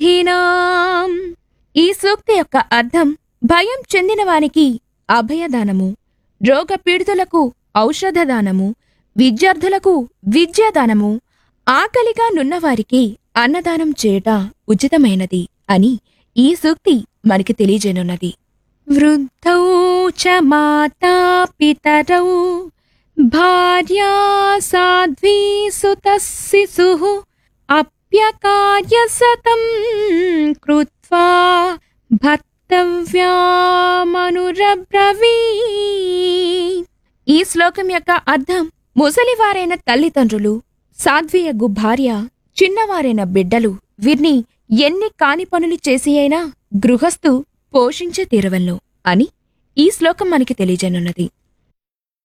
సుఖినాం ఈ సూక్తి యొక్క అర్థం భయం చెందిన వానికి అభయదానము రోగ పీడితులకు ఔషధదానము విద్యార్థులకు విద్యాదానము ఆకలిగా నున్నవారికి అన్నదానం చేయుట ఉచితమైనది అని ఈ సూక్తి మనకి తెలియజేనున్నది వృద్ధౌ చ మాతా పితరౌ భార్యా సాధ్వీ సుత శిశుః అప్యకార్య సతం కృత్వా భర్తవ్యామనురబ్రవీ ఈ శ్లోకం యొక్క అర్థం ముసలివారైన తల్లిదండ్రులు సాధ్వియగు భార్య చిన్నవారైన బిడ్డలు వీరిని ఎన్ని కాని పనులు చేసి అయినా గృహస్థు పోషించే తీరవలను అని ఈ శ్లోకం మనకి తెలియజేనున్నది